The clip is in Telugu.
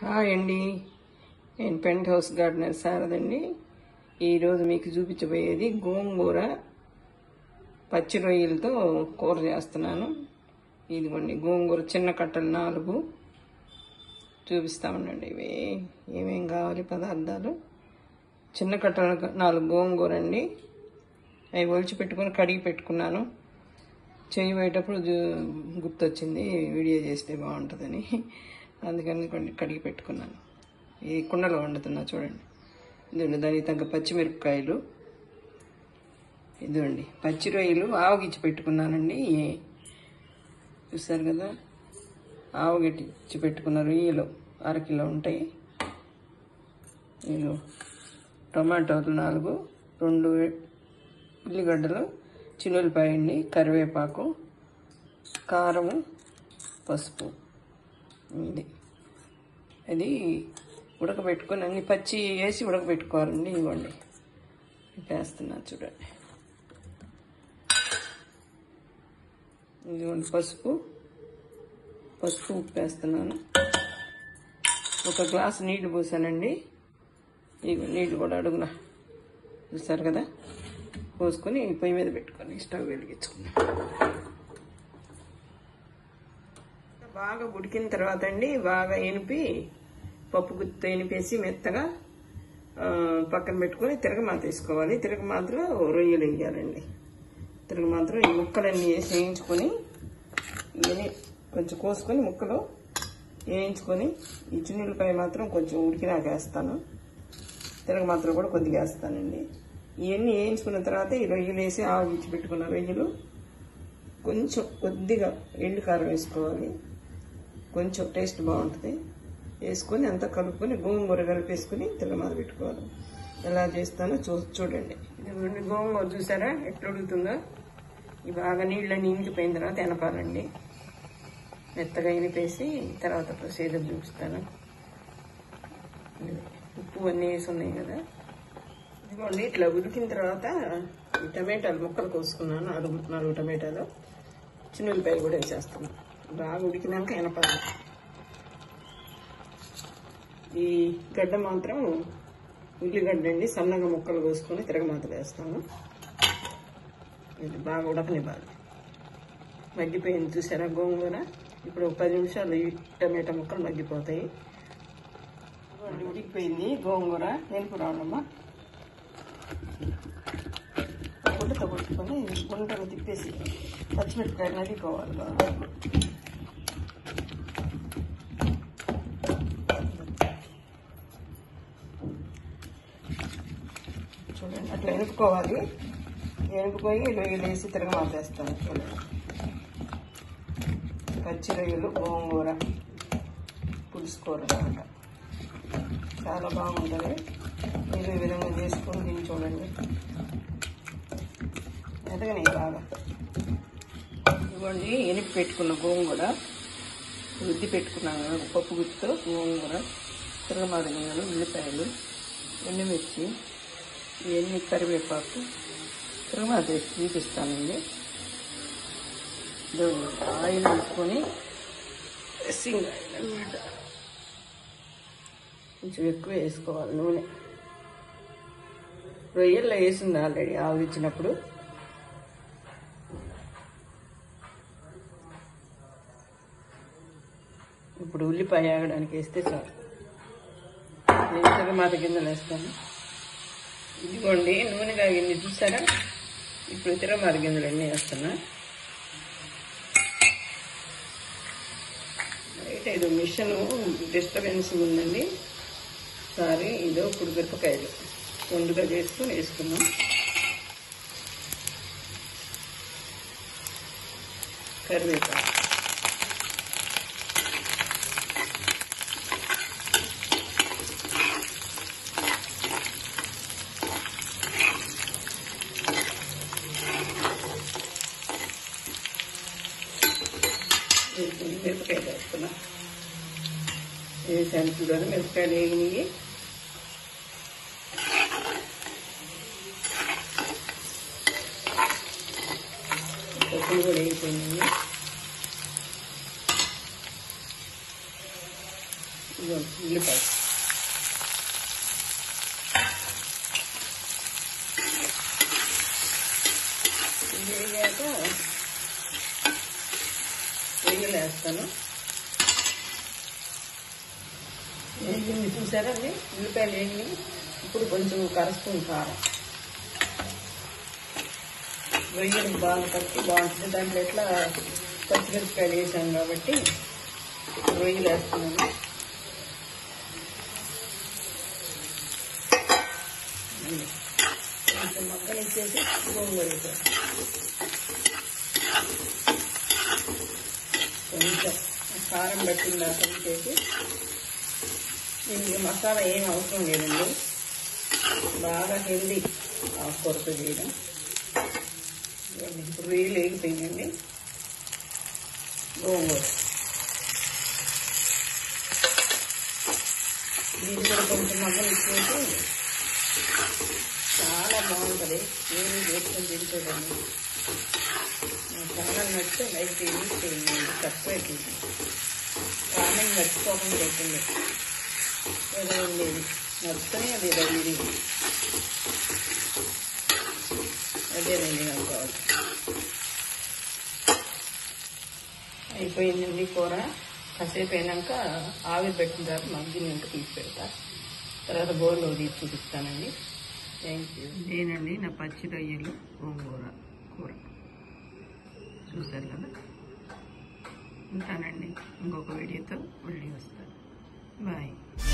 హాయ్ అండి నేను పెంట్ హౌస్ గార్డెనర్ శారదండి ఈరోజు మీకు చూపించబోయేది గోంగూర పచ్చి రొయ్యలతో కూర చేస్తున్నాను ఇదిగోండి గోంగూర చిన్న కట్టలు నాలుగు చూపిస్తా ఉండండి ఇవి ఏమేం కావాలి పదార్థాలు చిన్న కట్టలు నాలుగు గోంగూర అండి అవి ఒలిచి పెట్టుకొని కడిగి పెట్టుకున్నాను చేయి పోయేటప్పుడు జు- గుర్తొచ్చింది వీడియో చేస్తే బాగుంటుందని అందుకని కొన్ని కడిగి పెట్టుకున్నాను ఈ కుండలో వండుతున్నా చూడండి ఇదిగోండి దానికి తగ్గ పచ్చిమిరపకాయలు ఇదిగోండి పచ్చి రొయ్యలు ఆవగిచ్చి పెట్టుకున్నానండి చూసారు కదా ఆవగిచ్చి పెట్టుకున్న రొయ్యలు అరకిలో ఉంటాయి ఇదిగో టొమాటోలు నాలుగు రెండు ఉల్లిగడ్డలు చిన్నులపాయ అండి కరివేపాకు కారము పసుపు ఇది అది ఉడకబెట్టుకొని అన్ని పచ్చి వేసి ఉడకబెట్టుకోవాలండి ఇవ్వండి వేస్తున్నా చూడండి ఇదిగోండి పసుపు పసుపు ఉప్పు వేస్తున్నాను ఒక గ్లాసు నీళ్లు పోసానండి ఇగో నీళ్లు కూడా అడుగున చూస్తారు కదా పోసుకొని పొయ్యి మీద పెట్టుకొని స్టవ్ వెలిగించుకున్నాం బాగా ఉడికిన తర్వాత అండి బాగా ఎనిపి పప్పు గుత్తితో ఎనిపేసి మెత్తగా ఆ, పక్కన పెట్టుకొని తిరగమాత వేసుకోవాలి తిరగమాతలో రొయ్యలు వేయాలండి తిరగమాతలో ఈ ముక్కలన్నీ వేసి వేయించుకొని ఇవన్నీ కొంచెం కోసుకొని ముక్కలు వేయించుకొని ఈ చిన్నులపై మాత్రం కొంచెం ఉడికినాక వేస్తాను తిరగమాతలో కూడా కొద్దిగా వేస్తానండి ఇవన్నీ వేయించుకున్న తర్వాత ఈ రొయ్యలు వేసి ఆవిచ్చి పెట్టుకున్న రొయ్యలు కొంచెం కొద్దిగా ఎండు కారం వేసుకోవాలి కొంచెం టేస్ట్ బాగుంటుంది వేసుకొని అంతా కలుపుకొని గోంగూర కలిపేసుకొని తిరగమాత పెట్టుకోవాలి ఎలా చేస్తానో చూ చూడండి ఇదిగోండి గోంగూర చూసారా ఎట్లా ఉడుకుతుందో ఈ బాగా నీళ్ళని ఇంకిపోయిన తర్వాత ఎనపాలండి మెత్తగా ఎనిపేసి తర్వాత ప్రొసీజర్ చూపిస్తాను ఇది ఉప్పు అన్నీ వేసి ఉన్నాయి కదా ఇదిగోండి ఇట్లా ఉడికిన తర్వాత ఈ టమాటాలు ముక్కలు కోసుకున్నాను నాలుగు నాలుగు టమాటాలు చిన్న ఉల్లిపాయలు కూడా వేసేస్తున్నాను బాగా ఉడికినాక ఎనపాలి ఈ గడ్డ మాత్రం ఉల్లిగడ్డ అండి సన్నగా ముక్కలు కోసుకొని తిరగమాతలు వేస్తాను ఇది బాగా ఉడకనివ్వాలి మగ్గిపోయింది చూసారా గోంగూర ఇప్పుడు ఒక పది నిమిషాలు ఈ టమాటా ముక్కలు మగ్గిపోతాయి ఇదిగోండి, ఉడికిపోయింది గోంగూర ఎనుపు రావడమ్మా గుడ్డతో కొట్టుకొని గుంటలు తిప్పేసి పచ్చిమిరపకాయలు నదిపోవాలి బాగా చూడండి అట్లా ఎనుపుకోవాలి ఎనుపుకొని రొయ్యలు వేసి తిరగమాతేస్తాను చూడండి పచ్చి రొయ్యలు గోంగూర పులుసు కూర అనమాట చాలా బాగుంటుంది మీరు ఈ విధంగా చేసుకొని తిని చూడండి ఎదగనే బాగా ఇవ్వండి ఎనిపి పెట్టుకున్న గోంగూర రుద్ది పెట్టుకున్నాను కదా, పప్పు గుత్తితో గోంగూర తిరగమాత గింజలు ఉల్లిపాయలు ఎండుమిర్చి ఇవన్నీ కరివేపాకు తిరగమాత వేసి చూపిస్తానండి ఇదిగోండి, ఆయిల్ వేసుకొని సింగ్ ఆయిల్ అన్నమాట కొంచెం ఎక్కువ వేసుకోవాలి నూనె రొయ్యల్లో వేసింది ఆల్రెడీ ఆవిరిచ్చినప్పుడు ఇప్పుడు ఉల్లిపాయ ఆగడానికి వేస్తే చాలు వేసాక మాత కిందలు వేస్తాను ఇదిగోండి నూనె కాగింది చూసారా ఇప్పుడు తిరమాత గింజలు అన్నీ వేస్తున్నా అయితే ఇది మిషన్ డిస్టర్బెన్స్ ఉందండి సారీ ఇదో ఇప్పుడు మిరపకాయలు వండుగా చేసుకొని వేసుకున్నాం కరివేపాకు వేసుకుని మిరపకాయలు వేసుకున్నా వేసాను చూడండి మిరపకాయలు వేగినాయి పప్పులు కూడా వేగిపోయినాయి ఇదిగో ఉల్లిపాయ ఇది వేగాక రొయ్యలు వేస్తాను వేగింది చూసారా అండి ఉల్లిపాయలు వేగి ఇప్పుడు కొంచెం కరస్పూన్ కారం రొయ్యలు బాగా పట్టి బాగుంటుంది దాంట్లో ఎట్లా పచ్చిమిరపకాయలు వేసాం కాబట్టి రొయ్యలు వేస్తున్నాను ఇది. కొంచెం మగ్గనిచ్చేసి గోంగూర వేసాను కొంచెం కారం పట్టిందా చేసి దీనికి మసాలా ఏం అవసరం లేదండి బాగా హెల్దీ ఆకుకూరతో చేయడం ఇదిగోండి, ఇప్పుడు రొయ్యలు వేగిపోయిందండి గోంగూర ఇది కూడా కొంచెం మగ్గలు ఇచ్చేసి చాలా బాగుంటుంది నేను చేసుకొని తింటుందండి నాకు చాలా నచ్చితే లైక్ చేయండి చేయండి సబ్స్క్రైబ్ చేయండి కామెంట్ మర్చిపోకుండా పెట్టండి ఏదో ఉండేది మొత్తమే అది ఇది అదేనండి నాకు కావాలి అయిపోయిందండి కూర కాసేపు అయినాక ఆవిరి పెట్టిన తర్వాత మగ్గినాక తీసి పెడతా తర్వాత బోర్లో తీసి చూపిస్తానండి థ్యాంక్ యూ ఇదేనండి నా పచ్చి రొయ్యలు గోంగూర కూర చూసారు కదా ఉంటానండి ఇంకొక వీడియోతో మళ్ళీ వస్తాను బాయ్